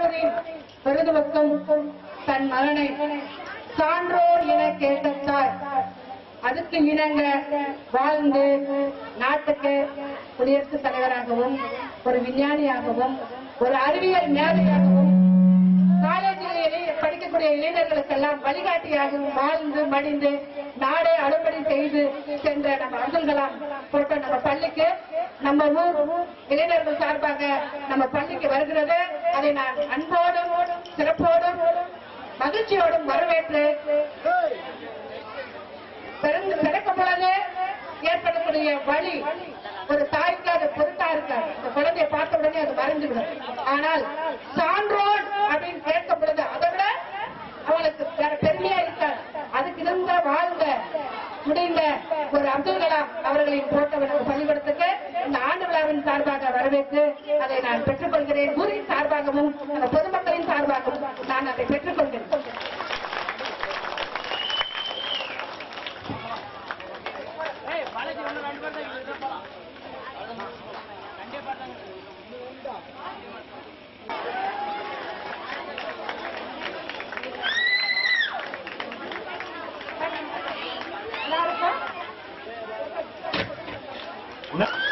பெற்றோரின் பெருதுவக்கும் தன் மகனை சான்றோர் என கேட்ட தாய் அதுக்கு இணங்க வாழ்ந்து நாட்டுக்கு குடியரசுத் தலைவராகவும் ஒரு விஞ்ஞானியாகவும் ஒரு அறிவியல் மேதையாகவும் காலேஜில் படிக்கக்கூடிய இளைஞர்களுக்கெல்லாம் வழிகாட்டியாகவும் வாழ்ந்து மடிந்து நாடே அனுமதி செய்து சென்ற நம்ம அப்துல் கலாம் போட்ட நம்ம பள்ளிக்கு நம்ம ஊர் இளைஞர்கள் சார்பாக நம்ம பள்ளிக்கு வருகிறது அதை நான் அன்போடும் சிறப்போடும் மகிழ்ச்சியோடும் வரவேற்று பிறந்து பிறக்கும் பொழுது ஏற்படக்கூடிய வழி ஒரு தாய்க்கு அது பொருட்டா இருக்காது இந்த குழந்தையை பார்த்த உடனே அது மறைந்துவிடும் ஆனால் சான்றோன் அப்படின்னு கேட்கும் பொழுது அதை விட அவளுக்கு வேற பெருமையா இருக்காது அதுக்கு இருந்த வாழ்ந்த முடிந்த ஒரு அப்துல் கலாம் அவர்களின் போட்டவர்கள் பள்ளிக்கூடத்துக்கு இந்த ஆண்டு விழாவின் சார்பாக வரவேற்று அதை நான் பெற்றுக்கொள்கிறேன் ஊரின் சார்பாகவும் நம்ம பொதுமக்களின் சார்பாகவும் நான் அதை பெற்றுக்கொள்கிறேன் எல்லாருக்கும்